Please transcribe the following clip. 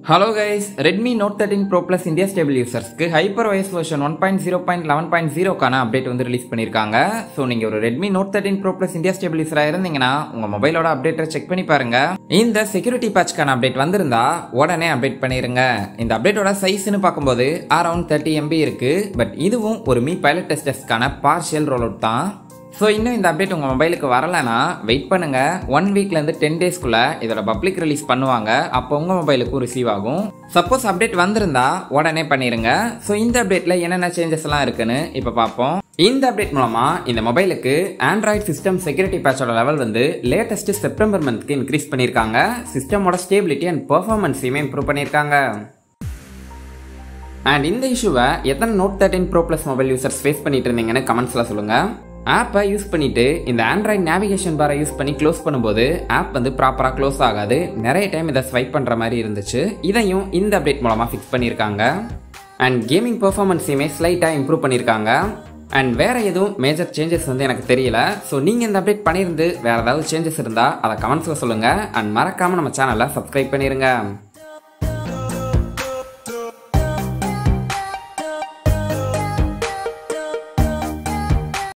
hello guys Redmi Note thirteen Pro Plus India stable யூசர்ஸ்க்கு Hyper OS version one point zero point eleven point ஜீரோக்கான update வந்து release பண்ணியிருக்காங்க so நீங்கள் ஒரு Redmi Note thirteen Pro Plus India stable யூஸராக இருந்தீங்கன்னா உங்கள் மொபைலோட அப்டேட்டை செக் பண்ணி பாருங்க இந்த செக்யூரிட்டி பேட்ச்க்கான அப்டேட் வந்திருந்தா உடனே அப்டேட் பண்ணிருங்க இந்த அப்டேட்டோட சைஸ்னு பார்க்கும்போது அரௌண்ட் தேர்ட்டி எம்பி இருக்கு பட் இதுவும் ஒரு மீ பைலட் டெஸ்டர்ஸ்க்கான பார்ஷியல் ரோல் அவுட் தான் ஸோ இன்னும் இந்த அப்டேட் உங்கள் மொபைலுக்கு வரலைன்னா வெயிட் பண்ணுங்க ஒன் வீக்லேருந்து டென் டேஸ்க்குள்ள இதோட பப்ளிக் ரிலீஸ் பண்ணுவாங்க அப்போ உங்கள் மொபைலுக்கும் ரிசீவ் ஆகும் சப்போஸ் அப்டேட் வந்திருந்தா உடனே பண்ணிடுங்க ஸோ இந்த அப்டேட்டில் என்னென்ன சேஞ்சஸ் எல்லாம் இருக்குன்னு இப்போ பார்ப்போம் இந்த அப்டேட் மூலமா இந்த மொபைலுக்கு ஆண்ட்ராய்ட் சிஸ்டம் செக்யூரிட்டி பேட்சோட லெவல் வந்து லேட்டஸ்ட் செப்டம்பர் மந்த்க்கு இன்க்ரீஸ் பண்ணியிருக்காங்க சிஸ்டமோட ஸ்டேபிலிட்டி அண்ட் பெர்ஃபார்மன்ஸையுமே இம்ப்ரூவ் பண்ணியிருக்காங்க அண்ட் இந்த இஷ்யூவை எத்தனை Note thirteen Pro Plus mobile users face பண்ணிட்டு இருந்தீங்கன்னு கமெண்ட்ஸில் சொல்லுங்கள் ஆப்பை யூஸ் பண்ணிட்டு இந்த ஆண்ட்ராய்ட் நேவிகேஷன் பாரை யூஸ் பண்ணி க்ளோஸ் பண்ணும்போது ஆப் வந்து ப்ராப்பராக க்ளோஸ் ஆகாது நிறைய டைம் இதை ஸ்வைப் பண்ணுற மாதிரி இருந்துச்சு இதையும் இந்த அப்டேட் மூலமாக ஃபிக்ஸ் பண்ணியிருக்காங்க அண்ட் கேமிங் பெர்ஃபார்மன்ஸையுமே ஸ்லைட்டாக இம்ப்ரூவ் பண்ணியிருக்காங்க அண்ட் வேற எதுவும் மேஜர் சேஞ்சஸ் வந்து எனக்கு தெரியல ஸோ நீங்கள் இந்த அப்டேட் பண்ணியிருந்து வேற ஏதாவது சேஞ்சஸ் இருந்தால் அதை கமெண்ட்ஸில் சொல்லுங்கள் அண்ட் மறக்காமல் நம்ம சேனலை சப்ஸ்கிரைப் பண்ணிடுங்க